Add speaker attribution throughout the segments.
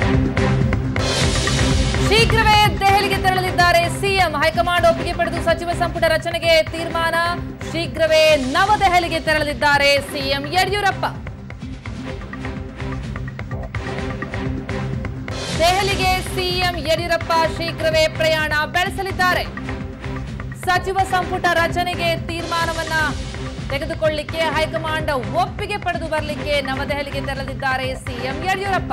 Speaker 1: ಶೀಘ್ರವೇ ದೆಹಲಿಗೆ ತೆರಳಲಿದ್ದಾರೆ ಸಿಎಂ ಹೈಕಮಾಂಡ್ ಒಪ್ಪಿಗೆ ಪಡೆದು ಸಚಿವ ಸಂಪುಟ ರಚನೆಗೆ ತೀರ್ಮಾನ ಶೀಘ್ರವೇ ನವದೆಹಲಿಗೆ ತೆರಳಲಿದ್ದಾರೆ ಸಿಎಂ ಯಡಿಯೂರಪ್ಪ ದೆಹಲಿಗೆ ಸಿಎಂ ಯಡಿಯೂರಪ್ಪ ಶೀಘ್ರವೇ ಪ್ರಯಾಣ ಬೆಳೆಸಲಿದ್ದಾರೆ ಸಚಿವ ಸಂಪುಟ ರಚನೆಗೆ ತೀರ್ಮಾನವನ್ನ ತೆಗೆದುಕೊಳ್ಳಿಕ್ಕೆ ಹೈಕಮಾಂಡ್ ಒಪ್ಪಿಗೆ ಪಡೆದು ಬರಲಿಕ್ಕೆ ನವದೆಹಲಿಗೆ ತೆರಳಲಿದ್ದಾರೆ ಸಿಎಂ ಯಡಿಯೂರಪ್ಪ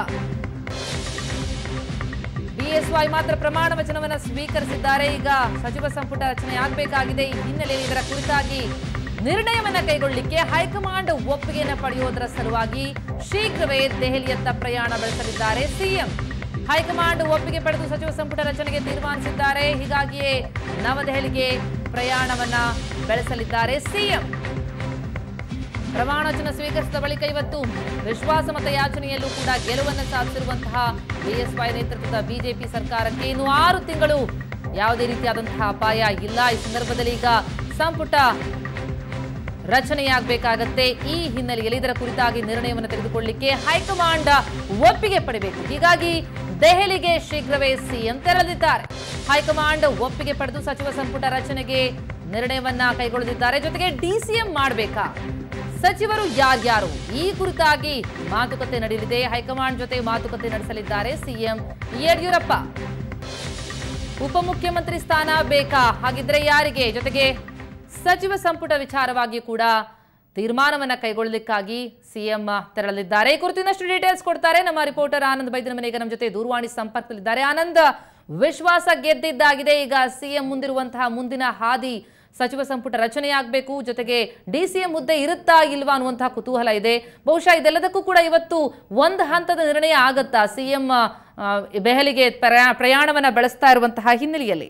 Speaker 1: ಬಿಎಸ್ವೈ ಮಾತ್ರ ಪ್ರಮಾಣ ವಚನವನ್ನ ಸ್ವೀಕರಿಸಿದ್ದಾರೆ ಈಗ ಸಚಿವ ಸಂಪುಟ ರಚನೆ ಆಗಬೇಕಾಗಿದೆ ಈ ಹಿನ್ನೆಲೆಯಲ್ಲಿ ಇದರ ಕುರಿತಾಗಿ ನಿರ್ಣಯವನ್ನ ಕೈಗೊಳ್ಳಲಿಕ್ಕೆ ಹೈಕಮಾಂಡ್ ಒಪ್ಪಿಗೆಯನ್ನು ಪಡೆಯುವುದರ ಸಲುವಾಗಿ ಶೀಘ್ರವೇ ದೆಹಲಿಯತ್ತ ಪ್ರಯಾಣ ಬೆಳೆಸಲಿದ್ದಾರೆ ಸಿಎಂ ಹೈಕಮಾಂಡ್ ಒಪ್ಪಿಗೆ ಪಡೆದು ಸಚಿವ ಸಂಪುಟ ರಚನೆಗೆ ತೀರ್ಮಾನಿಸಿದ್ದಾರೆ ಹೀಗಾಗಿಯೇ ನವದೆಹಲಿಗೆ ಪ್ರಯಾಣವನ್ನ ಬೆಳೆಸಲಿದ್ದಾರೆ ಸಿಎಂ ಪ್ರಮಾಣವಚನ ಸ್ವೀಕರಿಸಿದ ಬಳಿಕ ಇವತ್ತು ವಿಶ್ವಾಸಮತ ಯಾಚನೆಯಲ್ಲೂ ಕೂಡ ಗೆಲುವನ್ನು ಸಾಧಿಸಿರುವಂತಹ ಬಿಎಸ್ವೈ ನೇತೃತ್ವದ ಬಿಜೆಪಿ ಸರ್ಕಾರಕ್ಕೆ ಇನ್ನು ಆರು ತಿಂಗಳು ಯಾವುದೇ ರೀತಿಯಾದಂತಹ ಅಪಾಯ ಇಲ್ಲ ಈ ಸಂದರ್ಭದಲ್ಲಿ ಈಗ ಸಂಪುಟ ರಚನೆಯಾಗಬೇಕಾಗತ್ತೆ ಈ ಹಿನ್ನೆಲೆಯಲ್ಲಿ ಇದರ ಕುರಿತಾಗಿ ನಿರ್ಣಯವನ್ನು ತೆಗೆದುಕೊಳ್ಳಲಿಕ್ಕೆ ಹೈಕಮಾಂಡ್ ಒಪ್ಪಿಗೆ ಪಡೆಯಬೇಕು ಹೀಗಾಗಿ ದೆಹಲಿಗೆ ಶೀಘ್ರವೇ ಸಿಎಂ ತೆರಳಿದ್ದಾರೆ ಹೈಕಮಾಂಡ್ ಒಪ್ಪಿಗೆ ಪಡೆದು ಸಚಿವ ಸಂಪುಟ ರಚನೆಗೆ ನಿರ್ಣಯವನ್ನ ಕೈಗೊಳ್ಳಲಿದ್ದಾರೆ ಜೊತೆಗೆ ಡಿಸಿಎಂ ಮಾಡಬೇಕಾ ಸಚಿವರು ಯಾರ್ಯಾರು ಈ ಕುರಿತಾಗಿ ಮಾತುಕತೆ ನಡೆಯಲಿದೆ ಹೈಕಮಾಂಡ್ ಜೊತೆ ಮಾತುಕತೆ ನಡೆಸಲಿದ್ದಾರೆ ಸಿಎಂ ಯಡಿಯೂರಪ್ಪ ಉಪಮುಖ್ಯಮಂತ್ರಿ ಸ್ಥಾನ ಬೇಕಾ ಹಾಗಿದ್ರೆ ಯಾರಿಗೆ ಜೊತೆಗೆ ಸಚಿವ ಸಂಪುಟ ವಿಚಾರವಾಗಿ ಕೂಡ ತೀರ್ಮಾನವನ್ನ ಕೈಗೊಳ್ಳಲಿಕ್ಕಾಗಿ ಸಿಎಂ ತೆರಳಲಿದ್ದಾರೆ ಈ ಕುರಿತು ಇನ್ನಷ್ಟು ಡೀಟೇಲ್ಸ್ ಕೊಡ್ತಾರೆ ನಮ್ಮ ರಿಪೋರ್ಟರ್ ಆನಂದ್ ಬೈದನ ಮನೆಗೆ ನಮ್ಮ ಜೊತೆ ದೂರವಾಣಿ ಸಂಪರ್ಕದಲ್ಲಿದ್ದಾರೆ ಆನಂದ್ ವಿಶ್ವಾಸ ಗೆದ್ದಿದ್ದಾಗಿದೆ ಈಗ ಸಿಎಂ ಮುಂದಿರುವಂತಹ ಮುಂದಿನ ಹಾದಿ ಸಚಿವ ಸಂಪುಟ ರಚನೆಯಾಗಬೇಕು ಜೊತೆಗೆ ಡಿಸಿಎಂ ಹುದ್ದೆ ಇರುತ್ತಾ ಇಲ್ವಾ ಅನ್ನುವಂತಹ ಕುತೂಹಲ ಇದೆ ಬಹುಶಃ ಇದೆಲ್ಲದಕ್ಕೂ ಕೂಡ ಇವತ್ತು ಒಂದು ಹಂತದ ನಿರ್ಣಯ ಆಗತ್ತಾ ಸಿಎಂ ದೆಹಲಿಗೆ ಪ್ರಯಾ- ಪ್ರಯಾಣವನ್ನ ಬೆಳೆಸ್ತಾ ಇರುವಂತಹ ಹಿನ್ನೆಲೆಯಲ್ಲಿ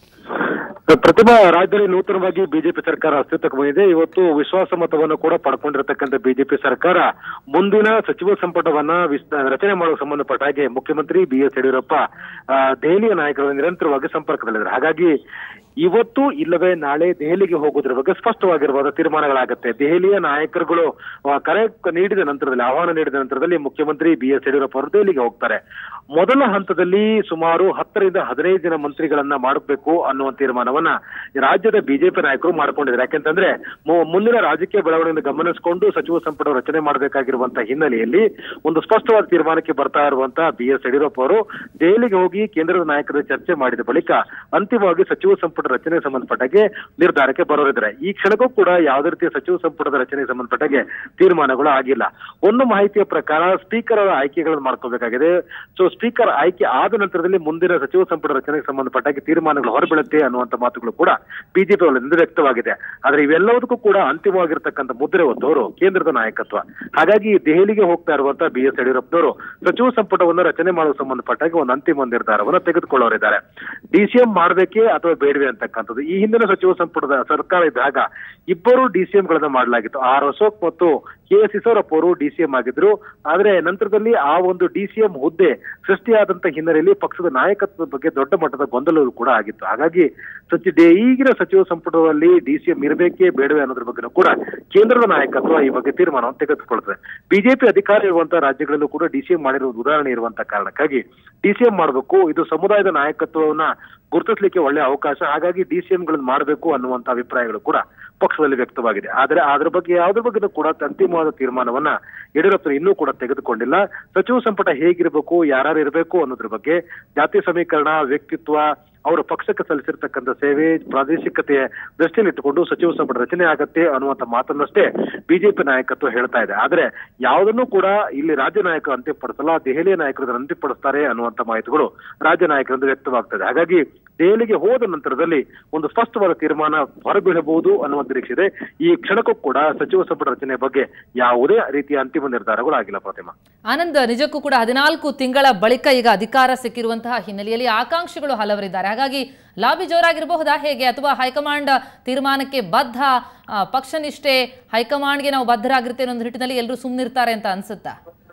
Speaker 2: ಪ್ರತಿಭಾ ರಾಜ್ಯದಲ್ಲಿ ನೂತನವಾಗಿ ಬಿಜೆಪಿ ಸರ್ಕಾರ ಅಸ್ತಿತ್ವಕ್ಕೆ ಬಂದಿದೆ ಇವತ್ತು ವಿಶ್ವಾಸ ಮತವನ್ನು ಕೂಡ ಪಡ್ಕೊಂಡಿರತಕ್ಕಂಥ ಬಿಜೆಪಿ ಸರ್ಕಾರ ಮುಂದಿನ ಸಚಿವ ಸಂಪುಟವನ್ನ ವಿಸ್- ರಚನೆ ಮಾಡುವ ಸಂಬಂಧಪಟ್ಟ ಹಾಗೆ ಮುಖ್ಯಮಂತ್ರಿ ಬಿ ಎಸ್ ಯಡಿಯೂರಪ್ಪ ಆ, ದೆಹಲಿಯ ನಾಯಕರು ನಿರಂತರವಾಗಿ ಸಂಪರ್ಕದಲ್ಲಿದ್ದಾರೆ ಹಾಗಾಗಿ ಇವತ್ತು ಇಲ್ಲವೇ ನಾಳೆ ದೆಹಲಿಗೆ ಹೋಗೋದ್ರ ಬಗ್ಗೆ ಸ್ಪಷ್ಟವಾಗಿರಬಹುದ ತೀರ್ಮಾನಗಳಾಗುತ್ತೆ ದೆಹಲಿಯ ನಾಯಕರುಗಳು ಆ, ಕರೆ ನೀಡಿದ ನಂತರದಲ್ಲಿ ಆಹ್ವಾನ ನೀಡಿದ ನಂತರದಲ್ಲಿ ಮುಖ್ಯಮಂತ್ರಿ ಬಿ ಎಸ್ ಯಡಿಯೂರಪ್ಪ ಅವರು ದೆಹಲಿಗೆ ಹೋಗ್ತಾರೆ ಮೊದಲ ಹಂತದಲ್ಲಿ ಸುಮಾರು ಹತ್ತರಿಂದ ಹದಿನೈದು ಜನ ಮಂತ್ರಿಗಳನ್ನ ಮಾಡಬೇಕು ಅನ್ನುವ ತೀರ್ಮಾನವನ್ನ ರಾಜ್ಯದ ಬಿಜೆಪಿ ನಾಯಕರು ಮಾಡ್ಕೊಂಡಿದ್ದಾರೆ ಯಾಕೆಂತಂದ್ರೆ ಮು- ಮುಂದಿನ ರಾಜಕೀಯ ಬೆಳವಣಿಗೆಯನ್ನು ಗಮನಿಸಿಕೊಂಡು ಸಚಿವ ಸಂಪುಟ ರಚನೆ ಮಾಡಬೇಕಾಗಿರುವಂತಹ ಹಿನ್ನೆಲೆಯಲ್ಲಿ ಒಂದು ಸ್ಪಷ್ಟವಾದ ತೀರ್ಮಾನಕ್ಕೆ ಬರ್ತಾ ಇರುವಂತಹ ಬಿ ಎಸ್ ಯಡಿಯೂರಪ್ಪ ಅವರು ದೆಹಲಿಗೆ ಹೋಗಿ ಕೇಂದ್ರದ ನಾಯಕರ ಚರ್ಚೆ ಮಾಡಿದ ಬಳಿಕ ಅಂತಿಮವಾಗಿ ಸಚಿವ ಸಂಪುಟ ರಚನೆ ಸಂಬಂಧಪಟ್ಟಾಗೆ ನಿರ್ಧಾರಕ್ಕೆ ಬರೋರಿದ್ದಾರೆ ಈ ಕ್ಷಣಕ್ಕೂ ಕೂಡ ಯಾವುದೇ ರೀತಿಯ ಸಚಿವ ಸಂಪುಟದ ರಚನೆಗೆ ಸಂಬಂಧಪಟ್ಟಾಗೆ ತೀರ್ಮಾನಗಳು ಆಗಿಲ್ಲ ಒಂದು ಮಾಹಿತಿಯ ಪ್ರಕಾರ ಸ್ಪೀಕರ್ ಅವರ ಆಯ್ಕೆಗಳನ್ನು ಮಾಡ್ಕೋಬೇಕಾಗಿದೆ ಸೊ ಸ್ಪೀಕರ್ ಆಯ್ಕೆ ಆದ ನಂತರದಲ್ಲಿ ಮುಂದಿನ ಸಚಿವ ಸಂಪುಟ ರಚನೆಗೆ ಸಂಬಂಧಪಟ್ಟಾಗೆ ತೀರ್ಮಾನಗಳು ಹೊರಬೀಳುತ್ತೆ ಅನ್ನುವಂತ ಮಾತುಗಳು ಕೂಡ ಬಿಜೆಪಿ ವಲಯದಿಂದ ವ್ಯಕ್ತವಾಗಿದೆ ಆದ್ರೆ ಇವೆಲ್ಲದಕ್ಕೂ ಕೂಡ ಅಂತಿಮವಾಗಿರ್ತಕ್ಕಂಥ ಮುದ್ರೆ ಹೊತ್ತವರು ಕೇಂದ್ರದ ನಾಯಕತ್ವ ಹಾಗಾಗಿ ದೆಹಲಿಗೆ ಹೋಗ್ತಾ ಇರುವಂತಹ ಬಿ ಎಸ್ ಯಡಿಯೂರಪ್ಪನವರು ಸಚಿವ ಸಂಪುಟವನ್ನು ರಚನೆ ಮಾಡುವ ಸಂಬಂಧಪಟ್ಟಾಗ ಒಂದು ಅಂತಿಮ ನಿರ್ಧಾರವನ್ನು ತೆಗೆದುಕೊಳ್ಳೋರಿದ್ದಾರೆ ಡಿಸಿಎಂ ಮಾಡಬೇಕೇ ಅಥವಾ ಬೇಡವೇ ಅಂತಕ್ಕಂಥದ್ದು ಈ ಹಿಂದಿನ ಸಚಿವ ಸಂಪುಟದ ಸರ್ಕಾರ ಇದ್ದಾಗ ಇಬ್ಬರು ಡಿಸಿಎಂ ಗಳನ್ನ ಮಾಡಲಾಗಿತ್ತು ಆರ್ ಅಶೋಕ್ ಮತ್ತು ಕೆ ಎಸ್ ಈಶ್ವರಪ್ಪ ಅವರು ಡಿಸಿಎಂ ಆಗಿದ್ರು ಆದ್ರೆ ನಂತರದಲ್ಲಿ ಆ ಒಂದು ಡಿಸಿಎಂ ಹುದ್ದೆ ಸೃಷ್ಟಿಯಾದಂತ ಹಿನ್ನೆಲೆಯಲ್ಲಿ ಪಕ್ಷದ ನಾಯಕತ್ವದ ಬಗ್ಗೆ ದೊಡ್ಡ ಮಟ್ಟದ ಗೊಂದಲವೂ ಕೂಡ ಆಗಿತ್ತು ಹಾಗಾಗಿ ಸಚಿ ಡೆ- ಈಗಿನ ಸಚಿವ ಸಂಪುಟದಲ್ಲಿ ಡಿಸಿಎಂ ಇರಬೇಕೇ ಬೇಡವೇ ಅನ್ನೋದ್ರ ಬಗ್ಗೆ ಕೂಡ ಕೇಂದ್ರದ ನಾಯಕತ್ವ ಈ ಬಗ್ಗೆ ತೀರ್ಮಾನವನ್ನು ತೆಗೆದುಕೊಳ್ತದೆ ಬಿಜೆಪಿ ಅಧಿಕಾರ ಇರುವಂತಹ ರಾಜ್ಯಗಳಲ್ಲೂ ಕೂಡ ಡಿಸಿಎಂ ಮಾಡಿರುವ ಉದಾಹರಣೆ ಇರುವಂತಹ ಕಾರಣಕ್ಕಾಗಿ ಡಿಸಿಎಂ ಮಾಡಬೇಕು ಇದು ಸಮುದಾಯದ ನಾಯಕತ್ವವನ್ನ ಗುರುತಿಸಲಿಕ್ಕೆ ಒಳ್ಳೆ ಅವಕಾಶ ಹಾಗಾಗಿ ಡಿಸಿಎಂ ಗಳನ್ನ ಮಾಡಬೇಕು ಅನ್ನುವಂತ ಅಭಿಪ್ರಾಯಗಳು ಕೂಡ ಪಕ್ಷದಲ್ಲಿ ವ್ಯಕ್ತವಾಗಿದೆ ಆದ್ರೆ ಅದ್ರ ಬಗ್ಗೆ ಯಾವುದ್ರ ಬಗ್ಗೆ ಕೂಡ ಅಂತಿಮವಾದ ತೀರ್ಮಾನವನ್ನ ಯಡಿಯೂರಪ್ಪರು ಇನ್ನೂ ಕೂಡ ತೆಗೆದುಕೊಂಡಿಲ್ಲ ಸಚಿವ ಸಂಪುಟ ಹೇಗಿರಬೇಕು ಯಾರ್ಯಾರು ಇರಬೇಕು ಅನ್ನೋದ್ರ ಬಗ್ಗೆ ಜಾತಿ ಸಮೀಕರಣ ವ್ಯಕ್ತಿತ್ವ ಅವರ ಪಕ್ಷಕ್ಕೆ ಸಲ್ಲಿಸಿರ್ತಕ್ಕಂಥ ಸೇವೆ ಪ್ರಾದೇಶಿಕತೆಯ ದೃಷ್ಟಿಯಲ್ಲಿ ಇಟ್ಟುಕೊಂಡು ಸಚಿವ ಸಂಪುಟ ರಚನೆ ಆಗತ್ತೆ ಅನ್ನುವಂತ ಮಾತನ್ನಷ್ಟೇ ಬಿಜೆಪಿ ನಾಯಕತ್ವ ಹೇಳ್ತಾ ಇದೆ ಆದ್ರೆ ಯಾವುದನ್ನು ಕೂಡ ಇಲ್ಲಿ ರಾಜ್ಯ ನಾಯಕರು ಅಂತಿಮಪಡಿಸಲ್ಲ ದೆಹಲಿಯ ನಾಯಕರು ಅದನ್ನು ಅಂತಿಮಪಡಿಸ್ತಾರೆ ಅನ್ನುವಂತ ಮಾಹಿತಿಗಳು ರಾಜ್ಯ ನಾಯಕರಿಂದ ವ್ಯಕ್ತವಾಗ್ತದೆ ಹಾಗಾಗಿ ದೆಹಲಿಗೆ ಹೋದ ನಂತರದಲ್ಲಿ ಒಂದು ಸ್ಪಷ್ಟವಾದ ತೀರ್ಮಾನ ಹೊರಬೀಳಬಹುದು ಅನ್ನುವ ನಿರೀಕ್ಷೆ ಇದೆ ಈ ಕ್ಷಣಕ್ಕೂ ಕೂಡ ಸಚಿವ ಸಂಪುಟ ರಚನೆ ಬಗ್ಗೆ ಯಾವುದೇ ರೀತಿಯ ಅಂತಿಮ ನಿರ್ಧಾರಗಳು ಆಗಿಲ್ಲ ಪ್ರತಿಮಾ
Speaker 1: ಆನಂದ್ ನಿಜಕ್ಕೂ ಕೂಡ ಹದಿನಾಲ್ಕು ತಿಂಗಳ ಬಳಿಕ ಈಗ ಅಧಿಕಾರ ಸಿಕ್ಕಿರುವಂತಹ ಹಿನ್ನೆಲೆಯಲ್ಲಿ ಆಕಾಂಕ್ಷಿಗಳು ಹಲವರಿದ್ದಾರೆ ಹಾಗಾಗಿ ಲಾಬಿ ಜೋರಾಗಿರಬಹುದಾ ಹೇಗೆ ಅಥವಾ ಹೈಕಮಾಂಡ್ ತೀರ್ಮಾನಕ್ಕೆ ಬದ್ಧ ಆ, ಪಕ್ಷ ನಿಷ್ಠೆ ಹೈಕಮಾಂಡ್ಗೆ ನಾವು ಬದ್ಧರಾಗಿರ್ತೇವೆ ಅನ್ನೋ ನಿಟ್ಟಿನಲ್ಲಿ ಎಲ್ಲರೂ ಸುಮ್ಮನಿರ್ತಾರೆ ಅಂತ ಅನ್ಸುತ್ತಾ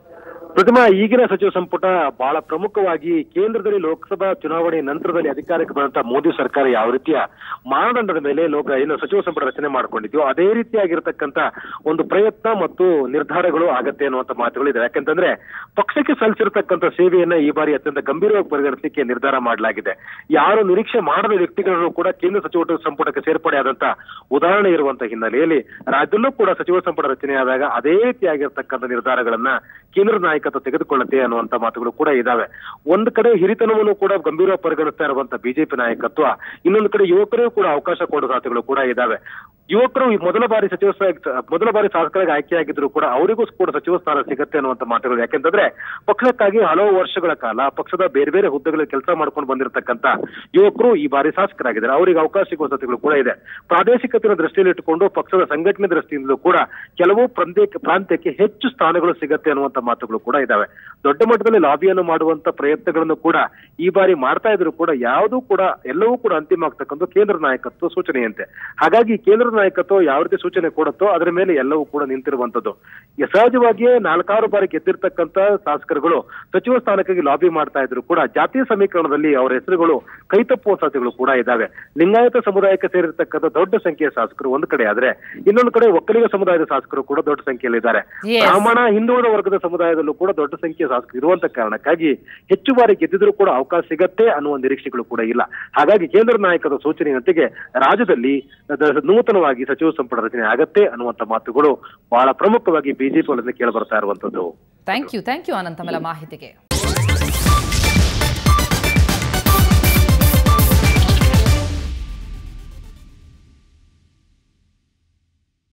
Speaker 2: ಪ್ರತಿಮಾ ಈಗಿನ ಸಚಿವ ಸಂಪುಟ ಬಹಳ ಪ್ರಮುಖವಾಗಿ ಕೇಂದ್ರದಲ್ಲಿ ಲೋಕಸಭಾ ಚುನಾವಣೆ ನಂತರದಲ್ಲಿ ಅಧಿಕಾರಕ್ಕೆ ಬಂದಂತ ಮೋದಿ ಸರ್ಕಾರ ಯಾವ ರೀತಿಯ ಮಾನದಂಡದ ಮೇಲೆ ಲೋಕ ಏನು ಸಚಿವ ಸಂಪುಟ ರಚನೆ ಮಾಡ್ಕೊಂಡಿದ್ಯೋ ಅದೇ ರೀತಿಯಾಗಿರ್ತಕ್ಕಂತ ಒಂದು ಪ್ರಯತ್ನ ಮತ್ತು ನಿರ್ಧಾರಗಳು ಆಗತ್ತೆ ಅನ್ನುವಂತ ಮಾತುಗಳಿದೆ ಯಾಕಂತಂದ್ರೆ ಪಕ್ಷಕ್ಕೆ ಸಲ್ಲಿಸಿರ್ತಕ್ಕಂಥ ಸೇವೆಯನ್ನ ಈ ಬಾರಿ ಅತ್ಯಂತ ಗಂಭೀರವಾಗಿ ಪರಿಗಣಿಸಲಿಕ್ಕೆ ನಿರ್ಧಾರ ಮಾಡಲಾಗಿದೆ ಯಾರು ನಿರೀಕ್ಷೆ ಮಾಡದ ವ್ಯಕ್ತಿಗಳನ್ನು ಕೂಡ ಕೇಂದ್ರ ಸಚಿವ ಸಂಪುಟಕ್ಕೆ ಸೇರ್ಪಡೆ ಆದಂತ ಉದಾಹರಣೆ ಇರುವಂತ ಹಿನ್ನೆಲೆಯಲ್ಲಿ ರಾಜ್ಯದಲ್ಲೂ ಕೂಡ ಸಚಿವ ಸಂಪುಟ ರಚನೆಯಾದಾಗ ಅದೇ ರೀತಿಯಾಗಿರ್ತಕ್ಕಂಥ ನಿರ್ಧಾರಗಳನ್ನ ಕೇಂದ್ರ ನಾಯಕತ್ವ ತೆಗೆದುಕೊಳ್ಳುತ್ತೆ ಅನ್ನುವಂತ ಮಾತುಗಳು ಕೂಡ ಇದಾವೆ ಒಂದು ಕಡೆ ಹಿರಿತನವನ್ನು ಕೂಡ ಗಂಭೀರವಾಗಿ ಪರಿಗಣಿಸ್ತಾ ಇರುವಂತ ಬಿಜೆಪಿ ನಾಯಕತ್ವ ಇನ್ನೊಂದು ಕಡೆ ಯುವಕರಿಗೂ ಕೂಡ ಅವಕಾಶ ಕೊಡುವ ಸಾಧ್ಯತೆಗಳು ಕೂಡ ಇದಾವೆ ಯುವಕರು ಈ ಮೊದಲ ಬಾರಿ ಸಚಿವ ಸ್ಥಾನ- ಮೊದಲ ಬಾರಿ ಶಾಸಕರಾಗಿ ಆಯ್ಕೆಯಾಗಿದ್ರು ಕೂಡ ಅವರಿಗೂ ಕೂಡ ಸಚಿವ ಸ್ಥಾನ ಸಿಗುತ್ತೆ ಅನ್ನುವಂತ ಮಾತುಗಳು ಯಾಕೆಂತಂದ್ರೆ ಪಕ್ಷಕ್ಕಾಗಿ ಹಲವು ವರ್ಷಗಳ ಕಾಲ ಪಕ್ಷದ ಬೇರೆ ಬೇರೆ ಹುದ್ದೆಗಳಲ್ಲಿ ಕೆಲಸ ಮಾಡ್ಕೊಂಡು ಬಂದಿರತಕ್ಕಂತ ಯುವಕರು ಈ ಬಾರಿ ಶಾಸಕರಾಗಿದ್ದಾರೆ ಅವರಿಗೆ ಅವಕಾಶ ಸಿಗುವ ಸಾಧ್ಯತೆಗಳು ಕೂಡ ಇದೆ ಪ್ರಾದೇಶಿಕತೆಯ ದೃಷ್ಟಿಯಲ್ಲಿ ಇಟ್ಟುಕೊಂಡು ಪಕ್ಷದ ಸಂಘಟನೆ ದೃಷ್ಟಿಯಿಂದಲೂ ಕೂಡ ಕೆಲವು ಪ್ರಾಂತ್ಯಕ್ಕೆ ಪ್ರಾಂತ್ಯಕ್ಕೆ ಹೆಚ್ಚು ಸ್ಥಾನಗಳು ಸಿಗತ್ತೆ ಅನ್ನುವಂತ ಮಾತುಗಳು ಕೂಡ ಇದಾವೆ ದೊಡ್ಡ ಮಟ್ಟದಲ್ಲಿ ಲಾಬಿಯನ್ನು ಮಾಡುವಂತ ಪ್ರಯತ್ನಗಳನ್ನು ಕೂಡ ಈ ಬಾರಿ ಮಾಡ್ತಾ ಇದ್ರು ಕೂಡ ಯಾವುದೂ ಕೂಡ ಎಲ್ಲವೂ ಕೂಡ ಅಂತಿಮ ಆಗ್ತಕ್ಕಂಥ ಕೇಂದ್ರ ನಾಯಕತ್ವ ಸೂಚನೆಯಂತೆ ಹಾಗಾಗಿ ಕೇಂದ್ರ ನಾಯಕತ್ವ ಯಾವ ರೀತಿ ಸೂಚನೆ ಕೊಡುತ್ತೋ ಅದರ ಮೇಲೆ ಎಲ್ಲವೂ ಕೂಡ ನಿಂತಿರುವಂತದ್ದು ಈ ಸಹಜವಾಗಿಯೇ ನಾಲ್ಕಾರು ಬಾರಿ ಗೆದ್ದಿರ್ತಕ್ಕಂಥ ಶಾಸಕರುಗಳು ಸಚಿವ ಸ್ಥಾನಕ್ಕಾಗಿ ಲಾಬಿ ಮಾಡ್ತಾ ಇದ್ರು ಕೂಡ ಜಾತಿ ಸಮೀಕರಣದಲ್ಲಿ ಅವರ ಹೆಸರುಗಳು ಕೈತಪ್ಪುವ ಸಾಧ್ಯತೆಗಳು ಕೂಡ ಇದಾವೆ ಲಿಂಗಾಯತ ಸಮುದಾಯಕ್ಕೆ ಸೇರಿರ್ತಕ್ಕಂಥ ದೊಡ್ಡ ಸಂಖ್ಯೆಯ ಶಾಸಕರು ಒಂದು ಕಡೆ ಆದ್ರೆ ಇನ್ನೊಂದು ಕಡೆ ಒಕ್ಕಲಿಗ ಸಮುದಾಯದ ಶಾಸಕರು ಕೂಡ ದೊಡ್ಡ ಸಂಖ್ಯೆಯಲ್ಲಿದ್ದಾರೆ
Speaker 1: Yes.
Speaker 2: ಬ್ರಾಹ್ಮಣ ಹಿಂದುಳಿದ ವರ್ಗದ ಸಮುದಾಯದಲ್ಲೂ ಕೂಡ ದೊಡ್ಡ ಸಂಖ್ಯೆಯ ಶಾಸಕರು ಇರುವಂತ ಕಾರಣಕ್ಕಾಗಿ ಹೆಚ್ಚು ಬಾರಿ ಗೆದ್ದಿದ್ರು ಕೂಡ ಅವಕಾಶ ಸಿಗತ್ತೆ ಅನ್ನುವ ನಿರೀಕ್ಷೆಗಳು ಕೂಡ ಇಲ್ಲ ಹಾಗಾಗಿ ಕೇಂದ್ರ ನಾಯಕರ ಸೂಚನೆಯೊಂದಿಗೆ ರಾಜ್ಯದಲ್ಲಿ ದ- ನೂತನವಾಗಿ ಸಚಿವ ಸಂಪುಟ ರಚನೆ ಆಗತ್ತೆ ಅನ್ನುವಂತ ಮಾತುಗಳು ಬಹಳ ಪ್ರಮುಖವಾಗಿ ಬಿಜೆಪಿ ವಲಯದಿಂದ ಕೇಳಿ ಬರ್ತಾ ಇರುವಂತದ್ದು
Speaker 1: thank you thank you Ananth ತಮ್ಮೆಲ್ಲ ಮಾಹಿತಿಗೆ